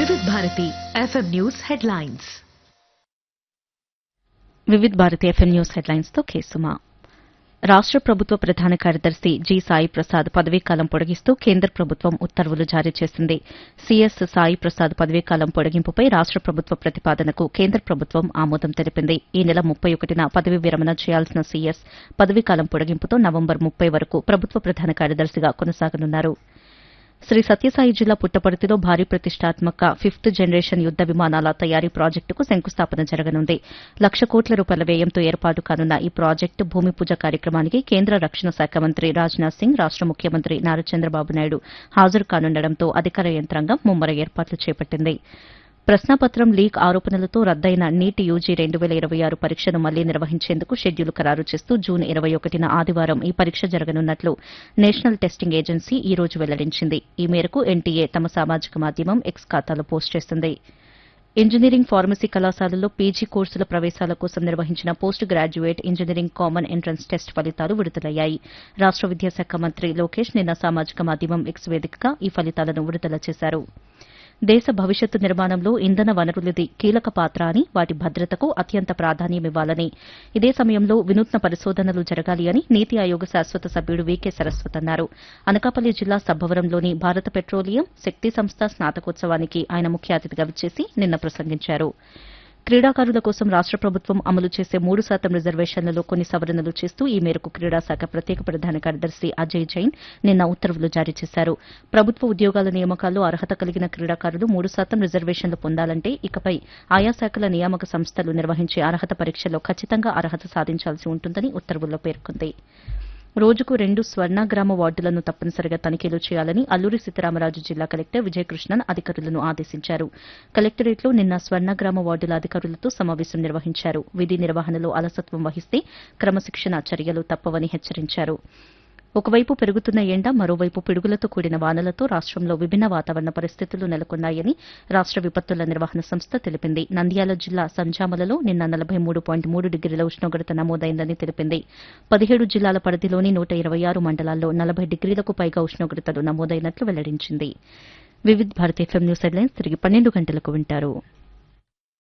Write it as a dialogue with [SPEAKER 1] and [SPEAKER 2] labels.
[SPEAKER 1] Vividh Bharati FM news headlines
[SPEAKER 2] Vividh Bharati FM news headlines తో కేసుమా రాష్ట ప్రభుత్వ ప్రధాన కార్యదర్శి జి సాయి ప్రసాద్ పదవీకాలం పొడిగిస్తూ కేంద్ర ప్రభుత్వం ఉత్తర్వులు జారీ చేసింది సీఎస్ సాయి ప్రసాద్ పదవీకాలం పొడిగింపుపై రాష్ట ప్రభుత్వ ప్రతిపాదనకు కేంద్ర ప్రభుత్వం ఆమోదం తెలిపింది ఈ నెల ముప్పై ఒకటిన పదవీ విరమణ చేయాల్సిన సీఎస్ పదవీకాలం పొడిగింపుతో నవంబర్ ముప్పై వరకు ప్రభుత్వ ప్రధాన కార్యదర్శిగా కొనసాగనున్నారు శ్రీ సత్యసాయి జిల్లా పుట్టపర్తిలో భారీ ప్రతిష్టాత్మక ఫిఫ్త్ జనరేషన్ యుద్ద విమానాల తయారీ ప్రాజెక్టుకు శంకుస్థాపన జరగనుంది లక్ష కోట్ల రూపాయల వ్యయంతో ఏర్పాటు కానున్న ఈ ప్రాజెక్టు భూమి పూజ కార్యక్రమానికి కేంద్ర రక్షణ శాఖ మంత్రి రాజ్నాథ్ సింగ్ రాష్ట ముఖ్యమంత్రి నారా చంద్రబాబు నాయుడు హాజరు కానుండటంతో అధికార యంత్రాంగం ముమ్మర ఏర్పాట్లు చేపట్టింది ప్రశ్నాపత్రం లీక్ ఆరోపణలతో రద్దయిన నీటి యూజీ రెండు వేల ఇరవై ఆరు పరీక్షను మళ్లీ నిర్వహించేందుకు షెడ్యూల్ ఖరారు చేస్తూ జూన్ ఇరవై ఒకటిన ఆదివారం ఈ పరీక్ష జరగనున్నట్లు నేషనల్ టెస్టింగ్ ఏజెన్సీ ఈ రోజు వెల్లడించింది ఈ మేరకు ఎన్టీఏ తమ సామాజిక మాధ్యమం ఎక్స్ ఖాతాలో పోస్ట్ చేసింది ఇంజనీరింగ్ ఫార్మసీ కళాశాలల్లో పీజీ కోర్సుల ప్రవేశాల కోసం నిర్వహించిన post graduate engineering common entrance test ఫలితాలు విడుదలయ్యాయి రాష్ట విద్యాశాఖ మంత్రి లోకేష్ నిన్న సామాజిక మాధ్యమం ఎక్స్ వేదికగా ఈ ఫలితాలను విడుదల చేశారు దేశ భవిష్యత్తు నిర్మాణంలో ఇంధన వనరులది కీలక పాత్ర అని వాటి భద్రతకు అత్యంత ప్రాధాన్యమివ్వాలని ఇదే సమయంలో వినూత్న పరిశోధనలు జరగాలి అని నీతి ఆయోగ్ శాశ్వత సభ్యుడు వీకే సరస్వత్ అన్నారు అనకాపల్లి జిల్లా సబ్బవరంలోని భారత పెట్రోలియం శక్తి సంస్థ స్నాతకోత్సవానికి ఆయన ముఖ్య అతిథిగా విచ్చేసి నిన్న ప్రసంగించారు క్రీడాకారుల కోసం రాష్ట ప్రభుత్వం అమలు చేసే మూడు శాతం రిజర్వేషన్లలో కొన్ని సవరణలు చేస్తూ ఈ మేరకు క్రీడా శాఖ ప్రత్యేక ప్రధాన కార్యదర్శి అజయ్ జైన్ నిన్న ఉత్తర్వులు జారీ చేశారు ప్రభుత్వ ఉద్యోగాల నియామకాల్లో అర్హత కలిగిన క్రీడాకారులు మూడు శాతం రిజర్వేషన్లు పొందాలంటే ఇకపై ఆయా శాఖల నియామక సంస్థలు నిర్వహించే అర్హత పరీక్షలో ఖచ్చితంగా అర్హత సాధించాల్సి ఉంటుందని ఉత్తర్వుల్లో పేర్కొంది రోజుకు రెండు స్వర్ణగ్రామ వార్డులను తప్పనిసరిగా తనిఖీలు చేయాలని అల్లూరి సీతారామరాజు జిల్లా కలెక్టర్ విజయకృష్ణన్ అధికారులను ఆదేశించారు కలెక్టరేట్లో నిన్న స్వర్ణగ్రామ వార్డుల అధికారులతో సమావేశం నిర్వహించారు విధి నిర్వహణలో అలసత్వం వహిస్తే క్రమశిక్షణ చర్యలు తప్పవని హెచ్చరించారు ఒకవైపు పెరుగుతున్న ఎండ మరోవైపు పిడుగులతో కూడిన వానలతో రాష్టంలో విభిన్న వాతావరణ పరిస్థితులు నెలకొన్నాయని రాష్ట విపత్తుల నిర్వహణ సంస్థ తెలిపింది నంద్యాల జిల్లా సంజామలలో నిన్న నలభై మూడు పాయింట్ మూడు డిగ్రీల ఉష్ణోగ్రత నమోదైందని తెలిపింది పదిహేడు జిల్లాల పరిధిలోని నూట ఇరవై ఆరు మండలాల్లో నలభై డిగ్రీలకు పైగా ఉష్ణోగ్రతలు నమోదైనట్లు వెల్లడించింది Vividh Bharat FM news headlines తిరిగి పన్నెండు గంటలకు వింటారు